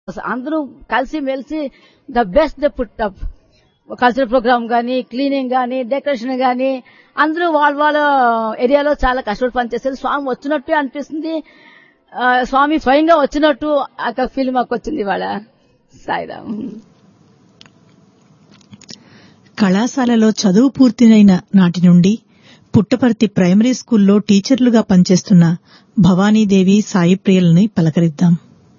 అందరూ కలిసి మెలిసి the best the put up cultural programme గానీ క్లీనింగ్ గానీ డెకరేషన్ గానీ అందరూ వాళ్ళ వాళ్ళ ఏరియాలో చాలా కష్టపడి పనిచేస్తారు స్వామి వచ్చినట్టు అనిపిస్తుంది ఆ, స్వామి స్వయంగా వచ్చినట్టు ఒక ఫీల్ మాకు వచ్చింది ఇవాళ సాయిరామ్ కళాశాలలో చదువు పూర్తయిన నాటి నుండి పుట్టపర్తి ప్రైమరీ స్కూల్లో టీచర్లుగా పనిచేస్తున్న భవానీదేవి సాయి ప్రియులని పలకరిద్దాం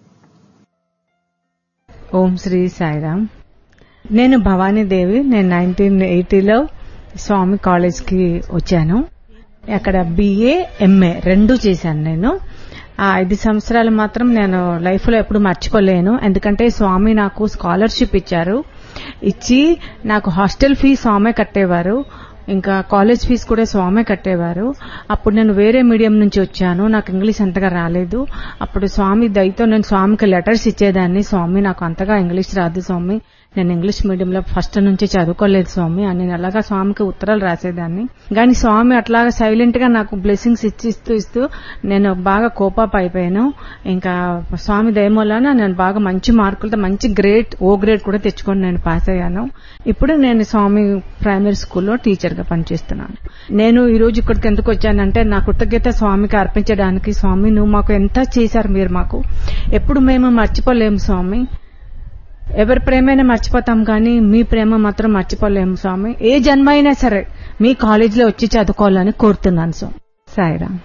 ఓం శ్రీ సాయిరామ్ నేను భవానీదేవి నేను నైన్టీన్ ఎయిటీలో స్వామి కాలేజ్కి వచ్చాను అక్కడ బిఏ ఎంఏ రెండు చేశాను నేను ఆ ఐదు సంవత్సరాలు మాత్రం నేను లైఫ్లో ఎప్పుడు మర్చిపోలేను ఎందుకంటే స్వామి నాకు స్కాలర్షిప్ ఇచ్చారు ఇచ్చి నాకు హాస్టల్ ఫీ స్వామే కట్టేవారు ఇంకా కాలేజ్ ఫీజు కూడా స్వామే కట్టేవారు అప్పుడు నేను వేరే మీడియం నుంచి వచ్చాను నాకు ఇంగ్లీష్ అంతగా రాలేదు అప్పుడు స్వామి దయతో నేను స్వామికి లెటర్స్ ఇచ్చేదాన్ని స్వామి నాకు అంతగా ఇంగ్లీష్ రాదు స్వామి నేను ఇంగ్లీష్ మీడియంలో ఫస్ట్ నుంచి చదువుకోలేదు స్వామి అని నేను అలాగా స్వామికి ఉత్తరాలు రాసేదాన్ని కానీ స్వామి అట్లాగా సైలెంట్ గా నాకు బ్లెస్సింగ్స్ ఇచ్చి ఇస్తూ ఇస్తూ నేను బాగా కోపాప్ అయిపోయాను ఇంకా స్వామి దయమూలన నేను బాగా మంచి మార్కులతో మంచి గ్రేడ్ ఓ గ్రేడ్ కూడా తెచ్చుకొని నేను పాస్ అయ్యాను ఇప్పుడు నేను స్వామి ప్రైమరీ స్కూల్లో టీచర్ గా పనిచేస్తున్నాను నేను ఈ రోజు ఇక్కడికి ఎందుకు వచ్చానంటే నా కృతజ్ఞత స్వామికి అర్పించడానికి స్వామి నువ్వు మాకు ఎంత చేశారు మీరు మాకు ఎప్పుడు మేము మర్చిపోలేము స్వామి ఎవరి ప్రేమైనా మర్చిపోతాం కానీ మీ ప్రేమ మాత్రం మర్చిపోలేము స్వామి ఏ జన్మ అయినా సరే మీ కాలేజీలో వచ్చి చదువుకోవాలని కోరుతున్నాను స్వామి సాయిరామ్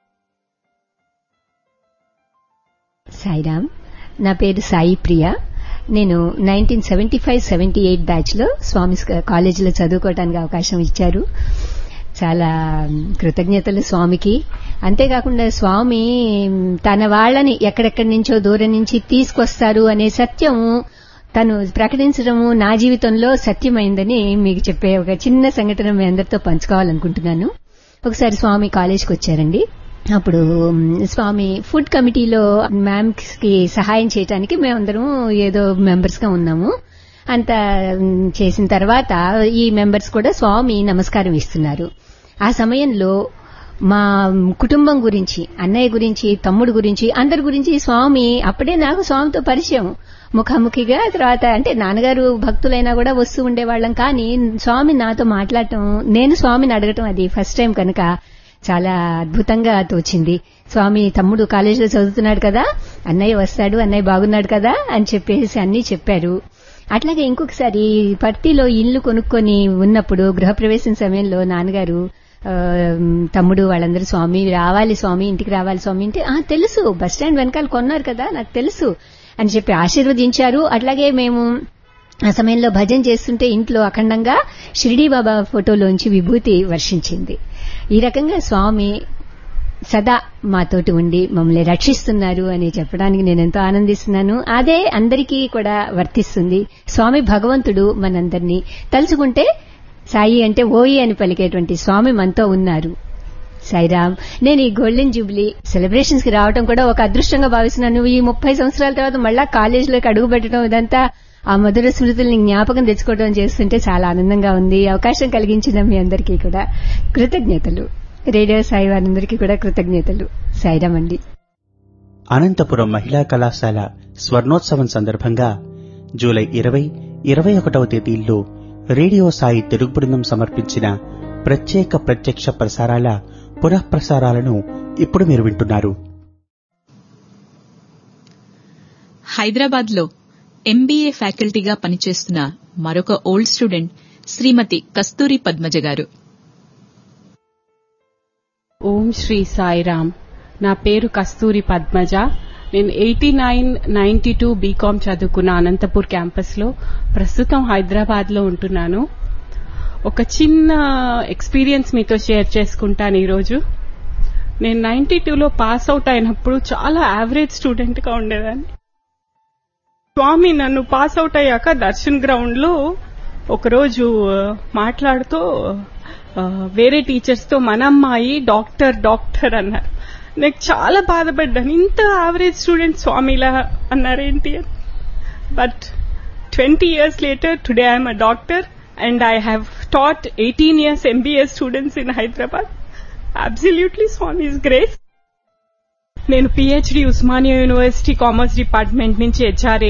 సాయిరామ్ నా పేరు సాయి ప్రియ నేను nineteen seventy five seventy eight batch లో స్వామి కాలేజీలో చదువుకోవడానికి అవకాశం ఇచ్చారు చాలా కృతజ్ఞతలు స్వామికి అంతేకాకుండా స్వామి తన వాళ్ళని ఎక్కడెక్కడి నుంచో దూరం నుంచి తీసుకొస్తారు అనే సత్యం తను ప్రకటించడము నా జీవితంలో సత్యమైందని మీకు చెప్పే ఒక చిన్న సంఘటన మీ అందరితో పంచుకోవాలనుకుంటున్నాను ఒకసారి స్వామి కాలేజ్కి వచ్చారండి అప్పుడు మ్, స్వామి ఫుడ్ కమిటీలో మ్యామ్స్ కి సహాయం చేయడానికి మేమందరం ఏదో మెంబర్స్ గా ఉన్నాము అంత మ్, చేసిన తర్వాత ఈ మెంబర్స్ కూడా స్వామి నమస్కారం ఇస్తున్నారు ఆ సమయంలో మా కుటుంబం గురించి అన్నయ్య గురించి తమ్ముడు గురించి అందరి గురించి స్వామి అప్పుడే నాకు స్వామితో పరిచయం ముఖాముఖిగా తర్వాత అంటే నాన్నగారు భక్తులైనా కూడా వస్తూ ఉండేవాళ్ళం కానీ స్వామి నాతో మాట్లాడటం నేను స్వామిని అడగటం అది ఫస్ట్ టైం కనుక చాలా అద్భుతంగా తోచింది స్వామి తమ్ముడు కాలేజీలో చదువుతున్నాడు కదా అన్నయ్య వస్తాడు అన్నయ్య బాగున్నాడు కదా అని చెప్పేసి అన్ని చెప్పారు అట్లాగే ఇంకొకసారి పర్తిలో ఇల్లు కొనుక్కొని ఉన్నప్పుడు గృహప్రవేశం సమయంలో నాన్నగారు ఆ, తమ్ముడు వాళ్ళందరూ స్వామి రావాలి స్వామి ఇంటికి రావాలి స్వామి అంటే "ఆ, తెలుసు బస్ స్టాండ్ వెనకాల కొన్నారు కదా నాకు తెలుసు అని చెప్పి ఆశీర్వదించారు అట్లాగే మేము ఆ సమయంలో భజన చేస్తుంటే ఇంట్లో అఖండంగా షిరిడీ బాబా ఫోటోలోంచి విభూతి వర్షించింది ఈ రకంగా స్వామి సదా మాతోటి ఉండి మమ్మల్ని రక్షిస్తున్నారు అని చెప్పడానికి నేను ఎంతో ఆనందిస్తున్నాను అదే అందరికీ కూడా వర్తిస్తుంది స్వామి భగవంతుడు మనందరినీ తలుచుకుంటే సాయి అంటే ఓయి అని పలికేటువంటి స్వామి మనతో ఉన్నారు సాయిరామ్ నేను ఈ గోల్డెన్ జూబ్లీ సెలబ్రేషన్స్ కి రావడం కూడా ఒక అదృష్టంగా భావిస్తున్నాను ఈ ముప్పై సంవత్సరాల తర్వాత మళ్ళా కాలేజీలోకి అడుగు పెట్టడం ఇదంతా ఆ మధుర స్మృతుల్ని జ్ఞాపకం తెచ్చుకోవడం చేస్తుంటే చాలా ఆనందంగా ఉంది అవకాశం కలిగించిన మీ అందరికీ కూడా కృతజ్ఞతలు రేడియో సాయి వారందరికీ కూడా కృతజ్ఞతలు సాయిరామ్ అండి అనంతపురం మహిళా కళాశాల స్వర్ణోత్సవం సందర్భంగా జూలై ఇరవై ఇరవై ఒకటవ తేదీల్లో రేడియో సాయి తెలుగు బృందం సమర్పించిన ప్రత్యేక ప్రత్యక్ష ప్రసారాల పునఃప్రసారాలను ఇప్పుడు మీరు వింటున్నారు హైదరాబాద్ లో ఎంబీఏ ఫ్యాకల్టీగా పనిచేస్తున్న మరొక ఓల్డ్ స్టూడెంట్ శ్రీమతి కస్తూరి పద్మజ గారు ఓం శ్రీ సాయిరామ్ నా పేరు కస్తూరి పద్మజ నేను eighty nine ninety two BCom చదువుకున్న అనంతపూర్ క్యాంపస్లో ప్రస్తుతం హైదరాబాద్లో ఉంటున్నాను ఒక చిన్న ఎక్స్పీరియన్స్ మీతో షేర్ చేసుకుంటాను ఈరోజు నేను నైన్టీ టూలో పాస్ అవుట్ అయినప్పుడు చాలా యావరేజ్ స్టూడెంట్గా ఉండేదాన్ని స్వామి నన్ను పాస్ అవుట్ అయ్యాక దర్శన్ గ్రౌండ్లో ఒకరోజు ఆ, మాట్లాడుతూ ఆ, వేరే టీచర్స్తో మన అమ్మాయి డాక్టర్ డాక్టర్ అన్నారు నాకు చాలా బాధపడ్డాను ఇంత యావరేజ్ స్టూడెంట్ స్వామిలా అన్నారేంటి అని but twenty years later today I'm a doctor and I have taught eighteen years MBA students in Hyderabad absolutely Swami's grace నేను PhD Osmania university commerce department నుంచి హెచ్ఆర్ఏ